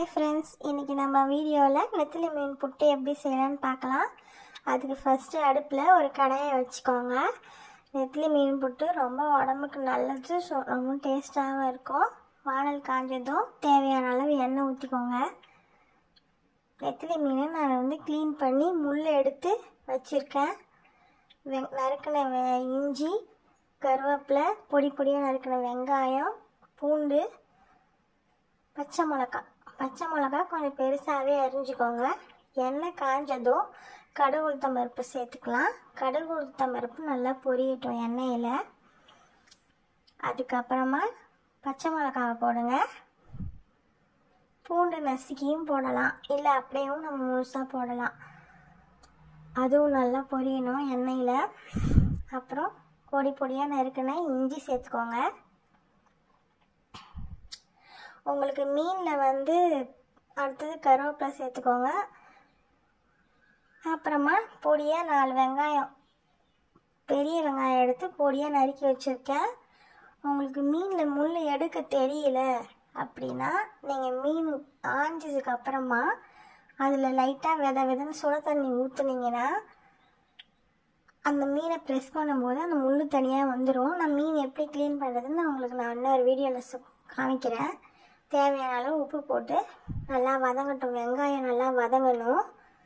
hi friends இன்றைக்கி நம்ம வீடியோவில் நெத்திலி மீன் புட்டு எப்படி செய்யலான்னு பார்க்கலாம் அதுக்கு ஃபஸ்ட்டு அடுப்பில் ஒரு கடாயை வச்சுக்கோங்க நெத்திலி மீன் புட்டு ரொம்ப உடம்புக்கு நல்லது ஸோ ரொம்ப டேஸ்ட்டாகவும் இருக்கும் வானல் காஞ்சதும் தேவையான அளவு எண்ணெய் ஊற்றிக்கோங்க நெத்திலி மீனை நான் வந்து க்ளீன் பண்ணி முள் எடுத்து வச்சுருக்கேன் வெங் நறுக்கின வெ இஞ்சி கருவேப்பிலை பொடி பொடியாக நறுக்கின வெங்காயம் பூண்டு பச்சை மிளகா பச்சை மிளகா கொஞ்சம் பெருசாகவே அரிஞ்சுக்கோங்க எண்ணெய் காஞ்சதும் கடுகு உளுத்தம் பருப்பு சேர்த்துக்கலாம் கடுகு உளுத்தம் பருப்பு நல்லா பொரியட்டும் எண்ணெயில் அதுக்கப்புறமா பச்சை மிளகாவை போடுங்க பூண்டு நசுக்கியும் போடலாம் இல்லை அப்படியும் நம்ம முழுசாக போடலாம் அதுவும் நல்லா பொரியணும் எண்ணெயில் அப்புறம் பொடி பொடியாக நறுக்கின இஞ்சி சேர்த்துக்கோங்க உங்களுக்கு மீனில் வந்து அடுத்தது கருவேப்பிலை சேர்த்துக்கோங்க அப்புறமா பொடியாக நாலு வெங்காயம் பெரிய வெங்காயம் எடுத்து பொடியாக நறுக்கி வச்சுருக்கேன் உங்களுக்கு மீனில் முள் எடுக்க தெரியல அப்படின்னா நீங்கள் மீன் ஆஞ்சதுக்கு அப்புறமா அதில் லைட்டாக வித விதன்னு சுட தண்ணி ஊற்றுனீங்கன்னா அந்த மீனை ப்ரெஸ் பண்ணும்போது அந்த முள் தனியாக வந்துடும் நான் மீன் எப்படி க்ளீன் பண்ணுறதுன்னு உங்களுக்கு நான் இன்னொரு வீடியோவில் சொ காமிக்கிறேன் தேவையான அளவு உப்பு போட்டு நல்லா வதங்கட்டும் வெங்காயம் நல்லா வதங்கணும்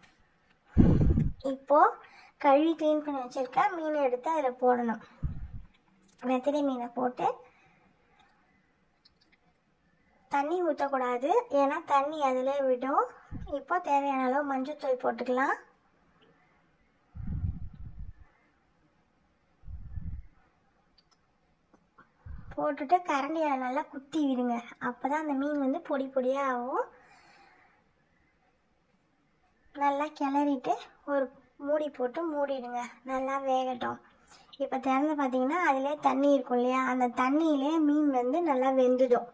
இப்போது கழுவி க்ளீன் பண்ணி வச்சுருக்கேன் மீனை எடுத்து அதில் போடணும் நெத்திலி மீனை போட்டு தண்ணி ஊற்றக்கூடாது ஏன்னா தண்ணி அதிலே விடும் இப்போ தேவையான அளவு மஞ்சள்தூள் போட்டுக்கலாம் போட்டுட்டு கரண்டியால் நல்லா குத்தி விடுங்க அப்போ தான் அந்த மீன் வந்து பொடி பொடியாக ஆகும் நல்லா கிளறிட்டு ஒரு மூடி போட்டு மூடிடுங்க நல்லா வேகட்டும் இப்போ திறந்து பார்த்தீங்கன்னா அதிலே தண்ணி இருக்கும் இல்லையா அந்த தண்ணியிலே மீன் வந்து நல்லா வெந்துடும்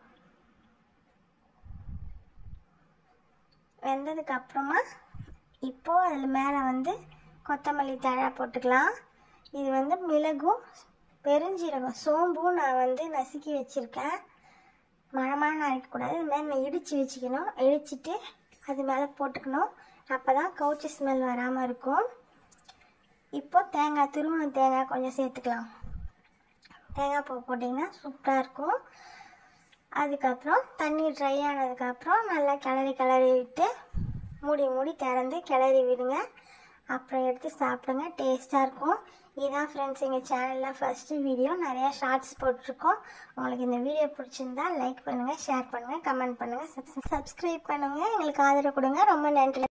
வெந்ததுக்கு அப்புறமா இப்போது அதில் மேலே வந்து கொத்தமல்லி தழை போட்டுக்கலாம் இது வந்து மிளகும் பெருஞ்சீரகம் சோம்பும் நான் வந்து நசுக்கி வச்சுருக்கேன் மழமான அரைக்கக்கூடாது இது மாதிரி நான் இடித்து வச்சுக்கணும் இடிச்சிட்டு அது மேலே போட்டுக்கணும் அப்போ தான் கவுச்சி ஸ்மெல் வராமல் இருக்கும் இப்போ தேங்காய் துருவண தேங்காய் கொஞ்சம் சேர்த்துக்கலாம் தேங்காய் பூ போட்டிங்கன்னா சூப்பராக இருக்கும் அதுக்கப்புறம் தண்ணி ட்ரை ஆனதுக்கப்புறம் நல்லா கிளறி கிளறி விட்டு மூடி மூடி திறந்து கிளறி விடுங்க அப்புறம் எடுத்து சாப்பிடுங்க டேஸ்ட்டாக இருக்கும் இதான் ஃப்ரெண்ட்ஸ் எங்கள் சேனலில் ஃபஸ்ட்டு வீடியோ நிறையா ஷார்ட்ஸ் போட்டிருக்கோம் உங்களுக்கு இந்த வீடியோ பிடிச்சிருந்தா லைக் பண்ணுங்கள் ஷேர் பண்ணுங்கள் கமெண்ட் பண்ணுங்கள் சப்ஸ்கிரைப் பண்ணுங்கள் எங்களுக்கு ஆதரவு கொடுங்க ரொம்ப நன்றி